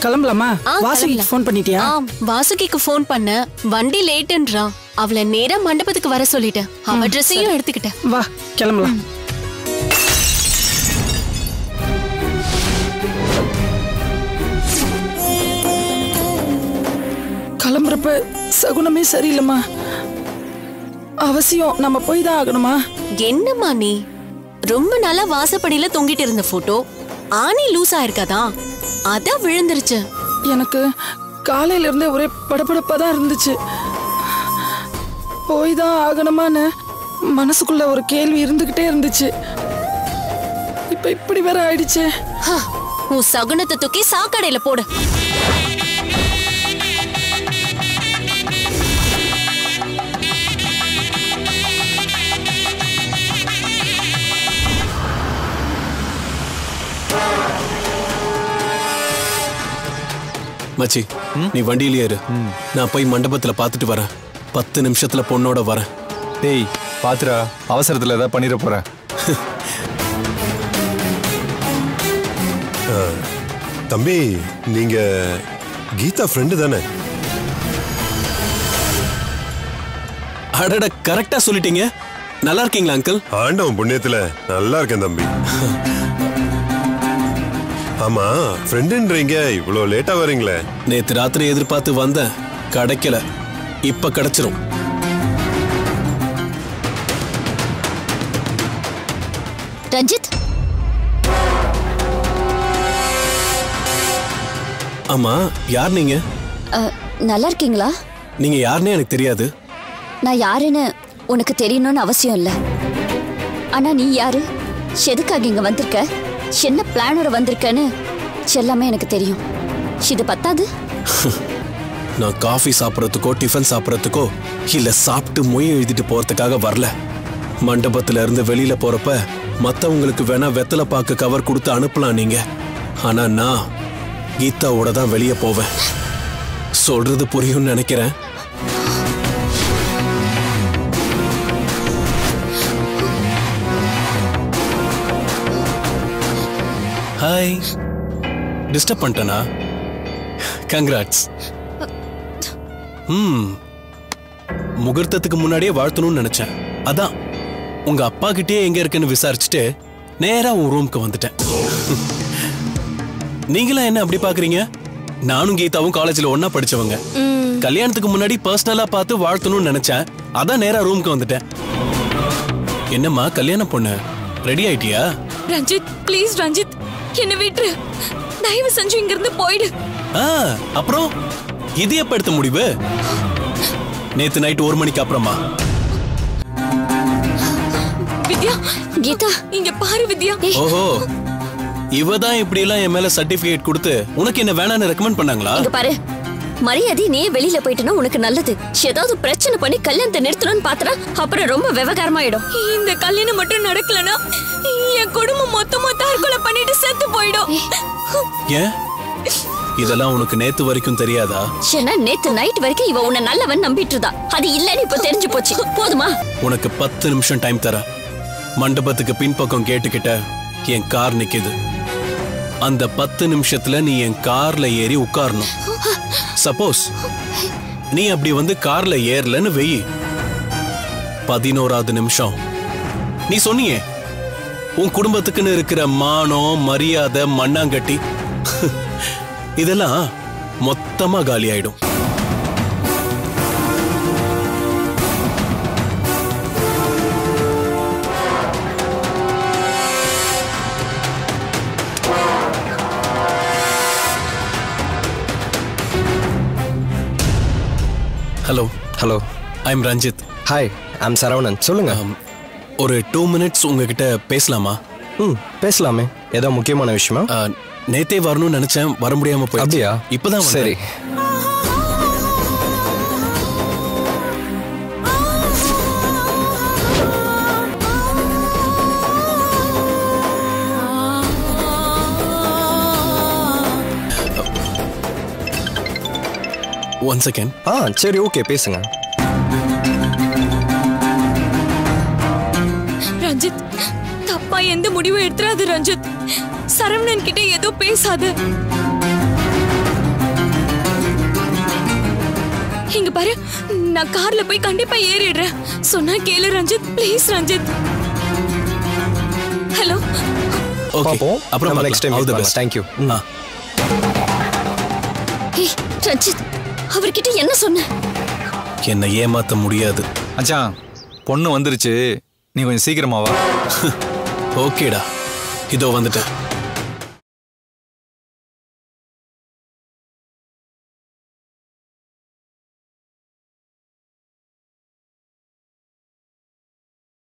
கிளம்பலாமா ஆ, வாசுகிக்கு கிளம்பலாம். ஃபோன் பண்ணிட்டியா ஆ வாசுகிக்கு ஃபோன் பண்ண வண்டி லேட்டுன்றா அவளை நேரா மண்டபத்துக்கு வர சொல்லிட்டேன் அவ ட்ரெஸ்ஸையும் எடுத்துக்கிட்டேன் வா கிளம்பலாம் கிளம்புறப்ப சகுனமே சரியில்லைம்மா அவசியம் நம்ம போய் தான் ஆகணுமா என்னம்மா நீ ரொம்ப நாளா வாசப்படியில தொங்கிட்டு இருந்த போட்டோ ஆணி லூஸ் ஆயிருக்காதா அதான் விழுந்துருச்சு எனக்கு காலையில இருந்தே ஒரே படபடப்பா தான் இருந்துச்சு போய் தான் ஆகணுமான்னு மனசுக்குள்ள ஒரு கேள்வி இருந்துகிட்டே இருந்துச்சு இப்ப இப்படி வேற ஆயிடுச்சே ஹ, உன் சகுனத்தை தூக்கி சாக்கடையில போடு மச்சி நீ வண்டியிலே இரு நான் போய் மண்டபத்துல பார்த்துட்டு வரேன் பத்து நிமிஷத்துல பொண்ணோட வரேன் டேய் பாத்துடா அவசரத்துல ஏதாவது பண்ணிட போறேன் தம்பி நீங்க கீதா ஃப்ரெண்டு தானே அடட கரெக்டா சொல்லிட்டீங்க நல்லா இருக்கீங்களா அங்கிள் ஆண்டவன் புண்ணியத்துல நல்லா இருக்கேன் தம்பி ஆமா ஃப்ரெண்டுன்றீங்க இவ்வளோ லேட்டா வரீங்களே நேத்து ராத்திரி எதிர்பார்த்து வந்தேன் கிடைக்கல இப்ப கிடைச்சிரும் ரஞ்சித் ஆமா யார் நீங்க அ, நல்லா இருக்கீங்களா நீங்க யாருன்னே எனக்கு தெரியாது நான் யாருன்னு உனக்கு தெரியணும்னு அவசியம் இல்ல ஆனா நீ யாரு எதுக்காக இங்க வந்திருக்க என்ன பிளானோட வந்திருக்கன்னு எல்லாமே எனக்கு தெரியும் இது பத்தாது நான் காஃபி சாப்பிட்றதுக்கோ டிஃபன் சாப்பிட்றதுக்கோ இல்ல சாப்பிட்டு மொய் எழுதிட்டு போறதுக்காக வரல மண்டபத்துல இருந்து வெளியில போறப்ப மத்தவங்களுக்கு வேணா வெத்தலை பாக்கு கவர் கொடுத்து அனுப்பலாம் நீங்க ஆனா நான் கீதாவோட தான் வெளியே போவேன் சொல்றது புரியும்னு நினைக்கிறேன் ஹாய் டிஸ்டர்ப் பண்ணிட்டேனா கங்க்ராட்ஸ் ம் முகூர்த்தத்துக்கு முன்னாடியே வாழ்த்தணும்னு நினைச்சேன் அதான் உங்க அப்பா கிட்டயே எங்க இருக்குன்னு விசாரிச்சுட்டு நேரா உன் ரூமுக்கு வந்துட்டேன் நீங்களா என்ன அப்படி பாக்குறீங்க நானும் கீதாவும் காலேஜ்ல ஒண்ணா படிச்சவங்க கல்யாணத்துக்கு முன்னாடி பர்சனலா பார்த்து வாழ்த்தணும்னு நினைச்சேன் அதான் நேரா ரூமுக்கு வந்துட்டேன் என்னம்மா கல்யாண பொண்ணு ரெடி ஆயிட்டியா ரஞ்சித் ப்ளீஸ் ரஞ்சித் என்ன விட்டுரு தயவு செஞ்சு இங்க இருந்து போயிடு ஆ அப்புறம் இது எப்ப எடுத்த முடிவு நேத்து நைட் ஒரு மணிக்கு அப்புறமா வித்யா கீதா இங்க பாரு வித்யா ஓஹோ இவ தான் இப்படி எல்லாம் என் மேல சர்டிபிகேட் கொடுத்து உனக்கு என்ன வேணான்னு ரெக்கமெண்ட் பண்ணாங்களா இங்க பாரு மரியாதை நீ வெளியில போயிட்டனா உனக்கு நல்லது ஏதாவது பிரச்சனை பண்ணி கல்யாணத்தை நிறுத்தணும்னு பாத்துறா அப்புறம் ரொம்ப விவகாரமாயிடும் இந்த கல்யாணம் மட்டும் நடக்கலனா என் குடும்பம் மொத்தமா தற்கொலை பண்ணிட்டு செத்து போயிடும் ஏன் இதெல்லாம் உனக்கு நேத்து வரைக்கும் தெரியாதா ஏன்னா நேத்து நைட் வரைக்கும் இவ உன்னை நல்லவன் நம்பிட்டு இருந்தா அது இல்லன்னு இப்ப தெரிஞ்சு போச்சு போதுமா உனக்கு பத்து நிமிஷம் டைம் தர மண்டபத்துக்கு பின்பக்கம் கேட்டுக்கிட்ட என் கார் நிக்குது அந்த பத்து நிமிஷத்துல நீ என் கார்ல ஏறி உட்காரணும் சப்போஸ் நீ அப்படி வந்து கார்ல ஏறலன்னு வெயி பதினோராவது நிமிஷம் நீ சொன்னியே உன் குடும்பத்துக்குன்னு இருக்கிற மானம் மரியாதை மண்ணாங்கட்டி இதெல்லாம் மொத்தமா காலியாயிடும் hello hello I am Ranjith hi I'm Saravanan சொல்லுங்க ஒரு டூ மினிட்ஸ் உங்ககிட்ட பேசலாமா ம் பேசலாமே ஏதோ முக்கியமான விஷயமா ஆ, நேத்தே வரணும்னு நினைச்சேன் வர முடியாம போய் அப்படியா இப்பதான் வந்தேன். சரி ஒன் செகண்ட் ஆ சரி ஓகே பேசுங்க ரஞ்சித் தப்பா எந்த முடிவும் எடுத்துறாது ரஞ்சித் சரவணன் கிட்ட ஏதோ பேசாத இங்க பாரு நான் கார்ல போய் கண்டிப்பா ஏறிடுறேன் சொன்னா கேளு Ranjith please Ranjith hello okay பார்ப்போம் அப்புறம் நம்ம நெக்ஸ்ட் டைம் ஆல் தி பார்க்கலாம் பெஸ்ட் தேங்க்யூ ஆ ஏய் ரஞ்சித் அவர்கிட்ட என்ன சொன்ன என்னை ஏமாத்த முடியாது மச்சான் பொண்ணு வந்துருச்சு நீ கொஞ்சம் சீக்கிரமா வா ஓகேடா இதோ வந்துட்டேன்